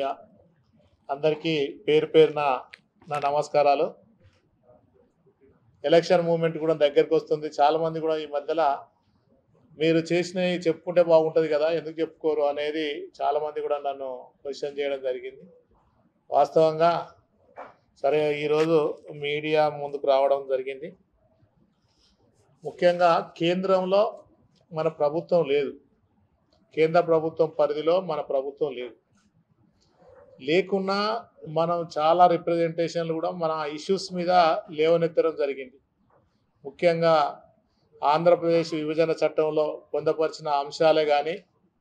media అందరికీ పేరు పేరున నా నమస్కారాలు ఎలక్షన్ మూమెంట్ కూడా దగ్గరికి వస్తుంది చాలామంది కూడా ఈ మధ్యలో మీరు చేసినవి చెప్పుకుంటే బాగుంటుంది కదా ఎందుకు చెప్పుకోరు అనేది చాలామంది కూడా నన్ను క్వశ్చన్ చేయడం జరిగింది వాస్తవంగా సరే ఈరోజు మీడియా ముందుకు రావడం జరిగింది ముఖ్యంగా కేంద్రంలో మన ప్రభుత్వం లేదు కేంద్ర ప్రభుత్వం పరిధిలో మన ప్రభుత్వం లేదు లేకున్నా మనం చాలా రిప్రజెంటేషన్లు కూడా మన ఇష్యూస్ మీద లేవనెత్తడం జరిగింది ముఖ్యంగా ఆంధ్రప్రదేశ్ విభజన చట్టంలో పొందపరిచిన అంశాలే కానీ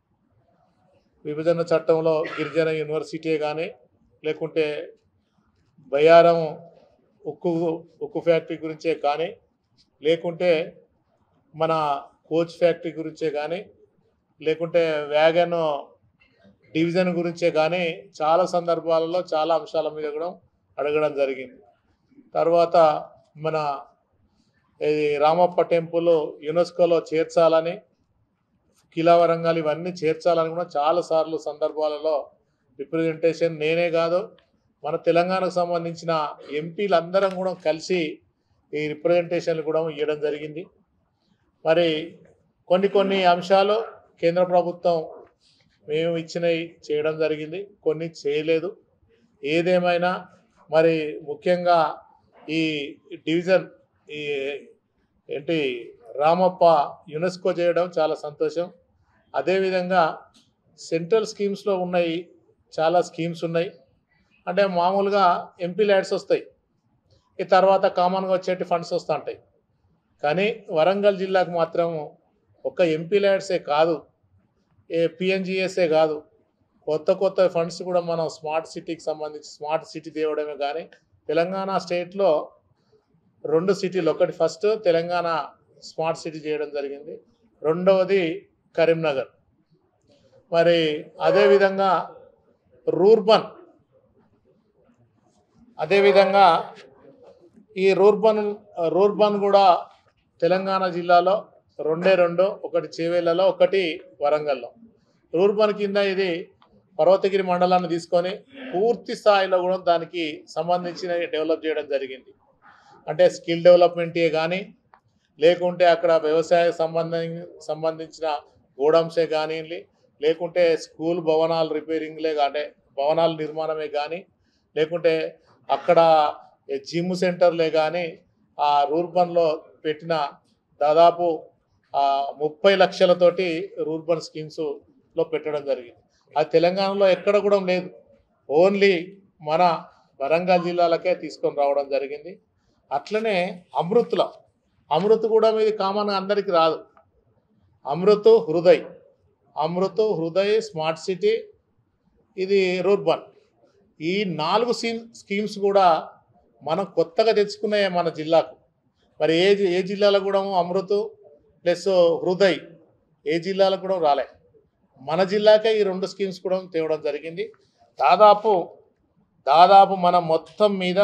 విభజన చట్టంలో గిరిజన యూనివర్సిటీ కానీ లేకుంటే బయ్యారం ఉక్కు ఉక్కు ఫ్యాక్టరీ గురించే కానీ లేకుంటే మన కోచ్ ఫ్యాక్టరీ గురించే కానీ లేకుంటే వ్యాగన్ డివిజన్ గురించే కానీ చాలా సందర్భాలలో చాలా అంశాల మీద కూడా అడగడం జరిగింది తర్వాత మన ఇది రామప్ప టెంపుల్ యునెస్కోలో చేర్చాలని కిలా వరంగల్ ఇవన్నీ చేర్చాలని కూడా చాలాసార్లు సందర్భాలలో రిప్రజెంటేషన్ నేనే కాదు మన తెలంగాణకు సంబంధించిన ఎంపీలందరం కూడా కలిసి ఈ రిప్రజెంటేషన్లు కూడా ఇవ్వడం జరిగింది మరి కొన్ని కొన్ని అంశాలు కేంద్ర ప్రభుత్వం మేము ఇచ్చినవి చేయడం జరిగింది కొన్ని చేయలేదు ఏదేమైనా మరి ముఖ్యంగా ఈ డివిజన్ ఈ ఏంటి రామప్ప యునెస్కో చేయడం చాలా సంతోషం అదేవిధంగా సెంట్రల్ స్కీమ్స్లో ఉన్నాయి చాలా స్కీమ్స్ ఉన్నాయి అంటే మామూలుగా ఎంపీ ల్యాడ్స్ వస్తాయి ఈ తర్వాత కామన్గా వచ్చేటి ఫండ్స్ వస్తూ ఉంటాయి కానీ వరంగల్ జిల్లాకు మాత్రం ఒక్క ఎంపీ ల్యాడ్సే కాదు ఏ పిఎన్జిఎస్ఏ కాదు కొత్త కొత్త ఫండ్స్ కూడా మనం స్మార్ట్ సిటీకి సంబంధించి స్మార్ట్ సిటీ తేవడమే కానీ తెలంగాణ స్టేట్లో రెండు సిటీలు ఒకటి ఫస్ట్ తెలంగాణ స్మార్ట్ సిటీ చేయడం జరిగింది రెండవది కరీంనగర్ మరి అదేవిధంగా రూర్బన్ అదేవిధంగా ఈ రూర్బన్ రూర్బన్ కూడా తెలంగాణ జిల్లాలో రెండే రెండు ఒకటి చేవేళ్లలో ఒకటి వరంగల్లో రూర్బన్ కింద ఇది పర్వతగిరి మండలాన్ని తీసుకొని పూర్తి స్థాయిలో కూడా దానికి సంబంధించిన డెవలప్ చేయడం జరిగింది అంటే స్కిల్ డెవలప్మెంటే కానీ లేకుంటే అక్కడ వ్యవసాయ సంబంధం సంబంధించిన గోడౌన్సే కానివ్వండి లేకుంటే స్కూల్ భవనాలు రిపేరింగ్లే అంటే భవనాల నిర్మాణమే కానీ లేకుంటే అక్కడ జిమ్ సెంటర్లే కానీ ఆ రూర్బన్లో పెట్టిన దాదాపు ఆ, ముప్పై లక్షలతోటి రూర్బన్ స్కీమ్స్లో పెట్టడం జరిగింది అది తెలంగాణలో ఎక్కడ కూడా లేదు ఓన్లీ మన వరంగల్ జిల్లాలకే తీసుకొని రావడం జరిగింది అట్లనే అమృత్లో అమృత్ కూడా మీది కామన్ అందరికీ రాదు అమృత్ హృదయ్ అమృత్ హృదయ్ స్మార్ట్ సిటీ ఇది రూర్బన్ ఈ నాలుగు స్కీమ్ స్కీమ్స్ కూడా మనం కొత్తగా తెచ్చుకున్నాయి మన జిల్లాకు మరి ఏ జి- ఏ జిల్లాలో కూడా అమృత్ ప్లస్ హృదయ్ ఏ జిల్లాలో కూడా రాలే మన జిల్లాకే ఈ రెండు స్కీమ్స్ కూడా తేవడం జరిగింది దాదాపు దాదాపు మన మొత్తం మీద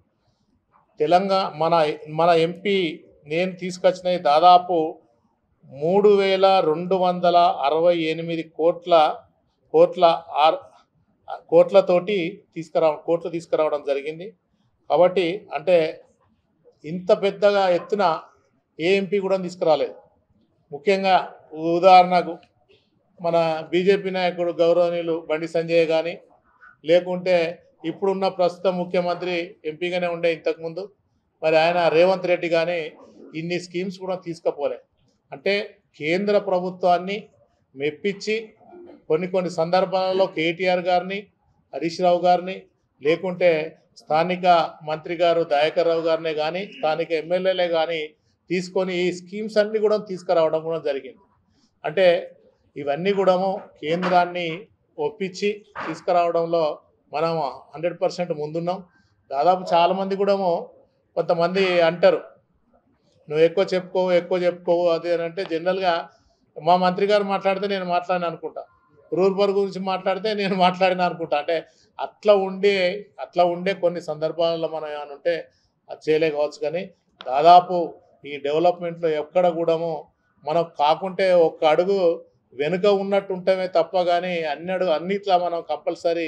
తెలంగాణ మన మన ఎంపీ నేను తీసుకొచ్చినవి దాదాపు మూడు వేల రెండు వందల అరవై ఎనిమిది కోట్ల కోట్ల ఆర్ కోట్లతోటి తీసుకురా కోట్లు తీసుకురావడం జరిగింది కాబట్టి అంటే ఇంత పెద్దగా ఎత్తున ఏ ఎంపీ కూడా తీసుకురాలేదు ముఖ్యంగా ఉదాహరణకు మన బీజేపీ నాయకుడు గౌరవనీయులు బండి సంజయ్ కానీ లేకుంటే ఇప్పుడున్న ప్రస్తుత ముఖ్యమంత్రి ఎంపీగానే ఉండే ఇంతకుముందు మరి ఆయన రేవంత్ రెడ్డి కానీ ఇన్ని స్కీమ్స్ కూడా తీసుకపోలే అంటే కేంద్ర ప్రభుత్వాన్ని మెప్పించి కొన్ని కొన్ని సందర్భాలలో కేటీఆర్ గారిని హరీష్ రావు గారిని లేకుంటే స్థానిక మంత్రి గారు దయాకర్ రావు గారినే కానీ స్థానిక ఎమ్మెల్యేలే కానీ తీసుకొని ఈ స్కీమ్స్ అన్నీ కూడా తీసుకురావడం కూడా జరిగింది అంటే ఇవన్నీ కూడాము కేంద్రాన్ని ఒప్పించి తీసుకురావడంలో మనం హండ్రెడ్ పర్సెంట్ ముందున్నాం దాదాపు చాలామంది కూడాము కొంతమంది అంటారు నువ్వు ఎక్కువ చెప్పుకోవు ఎక్కువ చెప్పుకోవు అది అని అంటే జనరల్గా మా మంత్రి గారు మాట్లాడితే నేను మాట్లాడిన అనుకుంటా రూర్బర్ గురించి మాట్లాడితే నేను మాట్లాడిన అనుకుంటా అంటే అట్లా ఉండే అట్లా ఉండే కొన్ని సందర్భాలలో మనం ఏమైనా ఉంటే అది చేయలే కావచ్చు కానీ దాదాపు ఈ డెవలప్మెంట్లో ఎక్కడ కూడాము మనం కాకుంటే ఒక్క అడుగు వెనుక ఉన్నట్టు ఉంటామే తప్ప కానీ అన్ని అడుగు అన్నిట్లా మనం కంపల్సరీ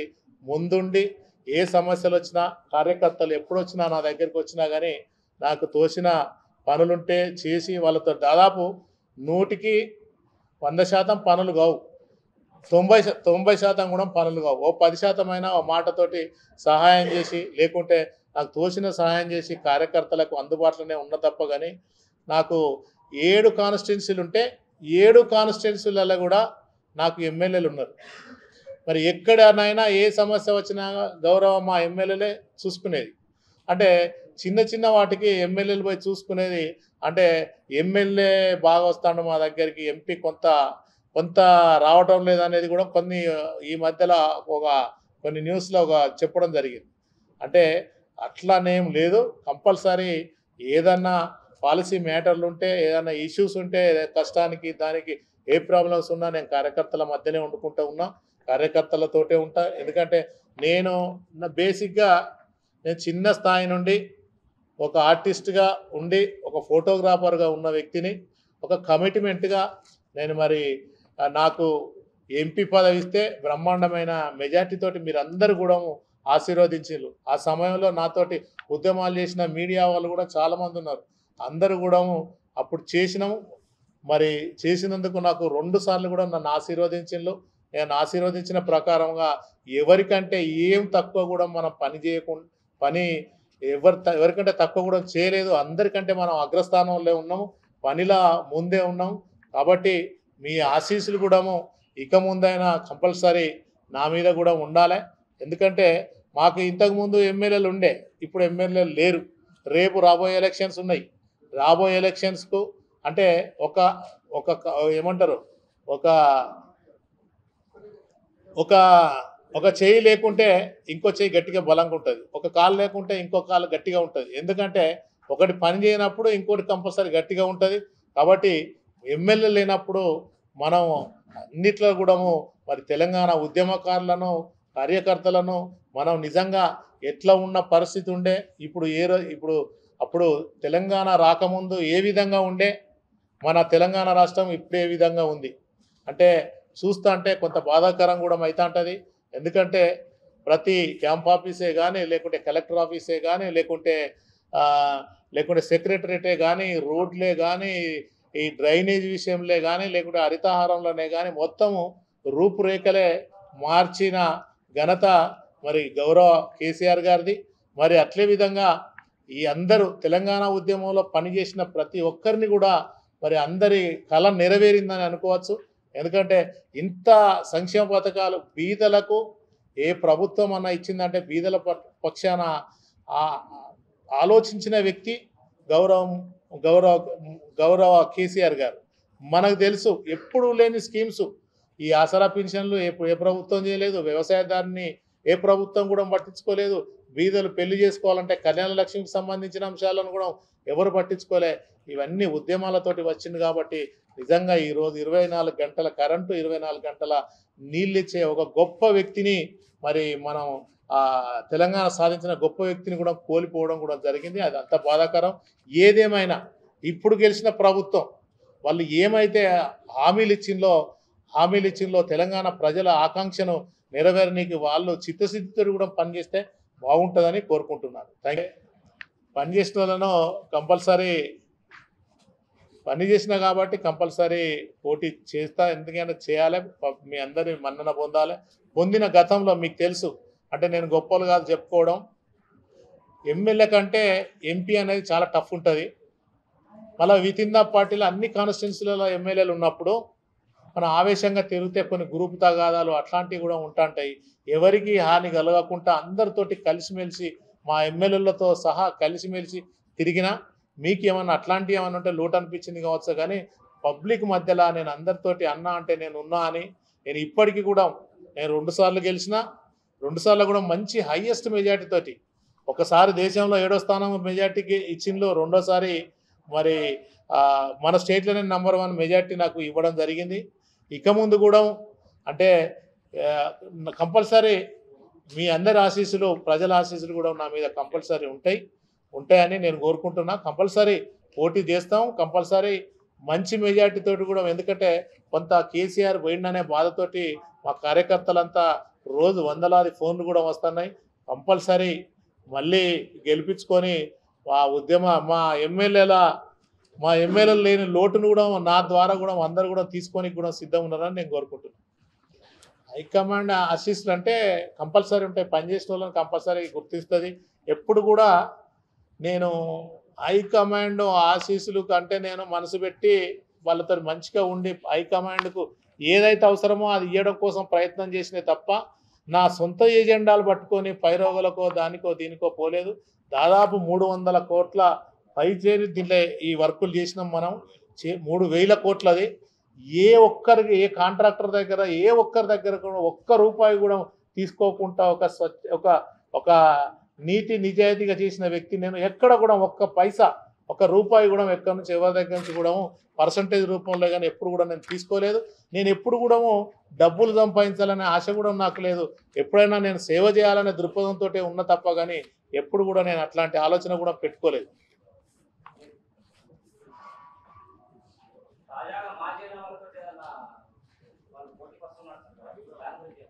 ముందుండి ఏ సమస్యలు వచ్చినా కార్యకర్తలు ఎప్పుడు వచ్చినా నా దగ్గరికి వచ్చినా కానీ నాకు తోచిన పనులుంటే చేసి వాళ్ళతో దాదాపు నూటికి వంద శాతం పనులు కావు తొంభై శా- తొంభై శాతం కూడా పనులు కావు ఓ పది శాతం అయినా ఓ మాటతోటి సహాయం చేసి లేకుంటే నాకు తోచిన సహాయం చేసి కార్యకర్తలకు అందుబాటులోనే ఉన్న తప్ప కానీ నాకు ఏడు కాన్స్టిట్యున్సీలు ఉంటే ఏడు కాన్స్టిట్యున్సీలలో కూడా నాకు ఎమ్మెల్యేలు ఉన్నారు మరి ఎక్కడనైనా ఏ సమస్య వచ్చినా గౌరవ మా ఎమ్మెల్యేలే చూసుకునేది అంటే చిన్న చిన్న వాటికి ఎమ్మెల్యేలు పోయి చూసుకునేది అంటే ఎమ్మెల్యే బాగా వస్తాడు మా దగ్గరికి ఎంపీ కొంత కొంత రావటం లేదనేది కూడా కొన్ని ఈ మధ్యలో ఒక కొన్ని న్యూస్లో ఒక చెప్పడం జరిగింది అంటే అట్లానేం లేదు కంపల్సరీ ఏదన్నా పాలసీ మ్యాటర్లు ఉంటే ఏదైనా ఇష్యూస్ ఉంటే కష్టానికి దానికి ఏ ప్రాబ్లమ్స్ ఉన్నా నేను కార్యకర్తల మధ్యనే వండుకుంటూ ఉన్నా కార్యకర్తలతోటే ఉంటా ఎందుకంటే నేను నా బేసిక్గా నేను చిన్న స్థాయి నుండి ఒక ఆర్టిస్ట్గా ఉండి ఒక ఫోటోగ్రాఫర్గా ఉన్న వ్యక్తిని ఒక కమిట్మెంట్గా నేను మరి ఆ, నాకు ఎంపీ పదవి ఇస్తే బ్రహ్మాండమైన మెజార్టీ తోటి మీరు అందరు కూడా ఆశీర్వదించారు ఆ సమయంలో నాతోటి ఉద్యమాలు చేసిన మీడియా వాళ్ళు కూడా చాలామంది ఉన్నారు అందరూ కూడా అప్పుడు చేసినాము మరి చేసినందుకు నాకు రెండు సార్లు కూడా నన్ను ఆశీర్వదించిండ్రు నేను ఆశీర్వదించిన ప్రకారంగా ఎవరికంటే ఏం తక్కువ కూడా మనం పని చేయకుండా పని ఎవరి త- ఎవరికంటే తక్కువ కూడా చేయలేదు అందరికంటే మనం అగ్రస్థానంలో ఉన్నాము పనిలా ముందే ఉన్నాము కాబట్టి మీ ఆశీస్సులు కూడాము ఇక ముందైనా కంపల్సరీ నా మీద కూడా ఉండాలి ఎందుకంటే మాకు ఇంతకుముందు ఎమ్మెల్యేలు ఉండే ఇప్పుడు ఎమ్మెల్యేలు లేరు రేపు రాబోయే ఎలక్షన్స్ ఉన్నాయి రాబోయే ఎలక్షన్స్కు అంటే ఒక ఒక క- ఏమంటారు ఒక ఒక ఒక చేయి లేకుంటే ఇంకో చేయి గట్టిగా బలంగా ఉంటుంది ఒక కాలు లేకుంటే ఇంకో కాలు గట్టిగా ఉంటుంది ఎందుకంటే ఒకటి పని చేయనప్పుడు ఇంకోటి కంపల్సరీ గట్టిగా ఉంటుంది కాబట్టి ఎమ్మెల్యే లేనప్పుడు మనం అన్నిట్లో కూడా మరి తెలంగాణ ఉద్యమకారులను కార్యకర్తలను మనం నిజంగా ఎట్లా ఉన్న పరిస్థితి ఉండే ఇప్పుడు ఏ రో ఇప్పుడు అప్పుడు తెలంగాణ రాకముందు ఏ విధంగా ఉండే మన తెలంగాణ రాష్ట్రం ఇప్పుడు ఏ విధంగా ఉంది అంటే చూస్తా అంటే కొంత బాధాకరం కూడా అవుతా ఉంటుంది ఎందుకంటే ప్రతి క్యాంప్ ఆఫీసే కానీ లేకుంటే కలెక్టర్ ఆఫీసే కానీ లేకుంటే ఆ, లేకుంటే సెక్రటరేటే కానీ రోడ్లే కానీ ఈ డ్రైనేజ్ విషయంలో కానీ లేకుంటే హరితహారంలోనే కానీ మొత్తము రూపురేఖలే మార్చిన ఘనత మరి గౌరవ కేసీఆర్ గారిది మరి అట్లే విధంగా ఈ అందరూ తెలంగాణ ఉద్యమంలో పనిచేసిన ప్రతి ఒక్కరిని కూడా మరి అందరి కళ నెరవేరిందని అనుకోవచ్చు ఎందుకంటే ఇంత సంక్షేమ పథకాలు బీదలకు ఏ ప్రభుత్వం అన్న ఇచ్చిందంటే బీదల ప- పక్షాన ఆ- ఆలోచించిన వ్యక్తి గౌరవం గౌరవ గౌరవ కేసీఆర్ గారు మనకు తెలుసు ఎప్పుడు లేని స్కీమ్స్ ఈ ఆసరా పెన్షన్లు ఏ ఏ ప్రభుత్వం చేయలేదు వ్యవసాయదారుని ఏ ప్రభుత్వం కూడా పట్టించుకోలేదు బీదలు పెళ్లి చేసుకోవాలంటే కళ్యాణ లక్ష్మికి సంబంధించిన అంశాలను కూడా ఎవరు పట్టించుకోలే ఇవన్నీ ఉద్యమాలతోటి వచ్చింది కాబట్టి నిజంగా ఈ రోజు ఇరవై నాలుగు గంటల కరెంటు ఇరవై నాలుగు గంటల నీళ్ళు ఇచ్చే ఒక గొప్ప వ్యక్తిని మరి మనం ఆ తెలంగాణ సాధించిన గొప్ప వ్యక్తిని కూడా కోల్పోవడం కూడా జరిగింది అది అంత బాధాకరం ఏదేమైనా ఇప్పుడు గెలిచిన ప్రభుత్వం వాళ్ళు ఏమైతే హామీలు ఇచ్చిందో హామీలు ఇచ్చిందో తెలంగాణ ప్రజల ఆకాంక్షను నెరవేరనీకి వాళ్ళు చిత్తశుద్ధితో కూడా పనిచేస్తే బాగుంటుందని కోరుకుంటున్నాను థ్యాంక్ యూ పనిచేసిన వాళ్ళను కంపల్సరీ పని చేసిన కాబట్టి కంపల్సరీ పోటీ చేస్తా ఎందుకైనా చేయాలి ప- మీ అందరి మన్నన పొందాలి పొందిన గతంలో మీకు తెలుసు అంటే నేను గొప్పలు కాదు చెప్పుకోవడం ఎమ్మెల్యే కంటే ఎంపీ అనేది చాలా టఫ్ ఉంటుంది మళ్ళీ విత్ ఇన్ ద పార్టీలో అన్ని కాన్స్టిట్యున్సీలలో ఎమ్మెల్యేలు ఉన్నప్పుడు మన ఆవేశంగా తిరిగితే కొన్ని గ్రూప్ తగాదాలు అట్లాంటివి కూడా ఉంటాంటాయి ఎవరికి హాని కలగకుండా అందరితోటి కలిసిమెలిసి మా ఎమ్మెల్యేలతో సహా కలిసిమెలిసి తిరిగినా మీకు ఏమన్నా అట్లాంటివి ఏమన్నా ఉంటే లోటు అనిపించింది కావచ్చు కానీ పబ్లిక్ మధ్యలో నేను అందరితోటి అన్నా అంటే నేను ఉన్నా అని నేను ఇప్పటికీ కూడా నేను రెండు సార్లు గెలిచిన రెండు సార్లు కూడా మంచి హైయెస్ట్ మెజార్టీ తోటి ఒకసారి దేశంలో ఏడో స్థానం మెజార్టీకి ఇచ్చిండ్లో రెండోసారి మరి ఆ, మన స్టేట్లోనే నంబర్ వన్ మెజార్టీ నాకు ఇవ్వడం జరిగింది ఇక ముందు కూడా అంటే కంపల్సరీ మీ అందరి ఆశీస్సులు ప్రజల ఆశీస్సులు కూడా నా మీద కంపల్సరీ ఉంటాయి ఉంటాయని నేను కోరుకుంటున్నా కంపల్సరీ పోటీ చేస్తాం కంపల్సరీ మంచి మెజార్టీ తోటి కూడా ఎందుకంటే కొంత కేసీఆర్ పోయిండనే బాధతోటి మా కార్యకర్తలంతా రోజు వందలాది ఫోన్లు కూడా వస్తున్నాయి కంపల్సరీ మళ్ళీ గెలిపించుకొని ఆ ఉద్యమ మా ఎమ్మెల్యేల మా ఎమ్మెల్యేలు లేని లోటును కూడా నా ద్వారా కూడా అందరు కూడా తీసుకొని కూడా సిద్ధం ఉన్నారని నేను కోరుకుంటున్నాను హైకమాండ్ ఆశీస్సులు అంటే కంపల్సరీ ఉంటాయి పనిచేసిన వాళ్ళని కంపల్సరీ గుర్తిస్తుంది ఎప్పుడు కూడా నేను హైకమాండ్ ఆశీస్సులు కంటే నేను మనసు పెట్టి వాళ్ళతో మంచిగా ఉండి హైకమాండ్కు ఏదైతే అవసరమో అది ఇవ్వడం కోసం ప్రయత్నం చేసినే తప్ప నా సొంత ఏజెండాలు పట్టుకొని పైరోగులకో దానికో దీనికో పోలేదు దాదాపు మూడు వందల కోట్ల పైచేరి దీంట్లో ఈ వర్కులు చేసినాం మనం చే- మూడు వేల కోట్లది ఏ ఒక్కరికి ఏ కాంట్రాక్టర్ దగ్గర ఏ ఒక్కరి దగ్గర కూడా ఒక్క రూపాయి కూడా తీసుకోకుండా ఒక స్వచ్ఛ ఒక ఒక నీతి నిజాయితీగా చేసిన వ్యక్తి నేను ఎక్కడ కూడా ఒక్క పైసా ఒక రూపాయి కూడా ఎక్కడి నుంచి ఎవరి దగ్గర నుంచి కూడా పర్సంటేజ్ రూపంలో కానీ ఎప్పుడు కూడా నేను తీసుకోలేదు నేను ఎప్పుడు కూడా డబ్బులు సంపాదించాలనే ఆశ కూడా నాకు లేదు ఎప్పుడైనా నేను సేవ చేయాలనే దృక్పథంతో ఉన్న తప్ప కానీ ఎప్పుడు కూడా నేను అట్లాంటి ఆలోచన కూడా పెట్టుకోలేదు తాజాగా మాజీ వాళ్ళతో ఏదన్నా వాళ్ళు పోటీ పడుతున్నారు దాని గురించి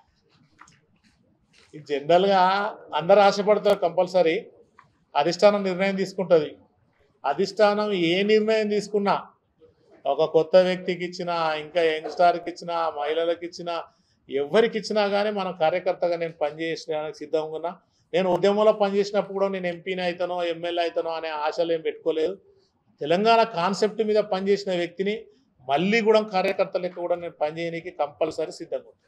ఇది జనరల్గా అందరు ఆశపడతారు కంపల్సరీ అధిష్టానం నిర్ణయం తీసుకుంటుంది అధిష్టానం ఏ నిర్ణయం తీసుకున్నా ఒక కొత్త వ్యక్తికి ఇచ్చినా ఇంకా యంగ్స్టార్కి ఇచ్చినా మహిళలకు ఇచ్చినా ఎవరికి ఇచ్చినా కానీ మనం కార్యకర్తగా నేను పనిచేయడానికి సిద్ధంగా ఉన్నా నేను ఉద్యమంలో పనిచేసినప్పుడు కూడా నేను ఎంపీని అవుతానో ఎమ్మెల్యే అవుతానో అనే ఆశలు ఏం పెట్టుకోలేదు తెలంగాణ కాన్సెప్ట్ మీద పనిచేసిన వ్యక్తిని మళ్ళీ కూడా కార్యకర్త లెక్క కూడా నేను పనిచేయడానికి కంపల్సరీ సిద్ధంగా ఉన్నాను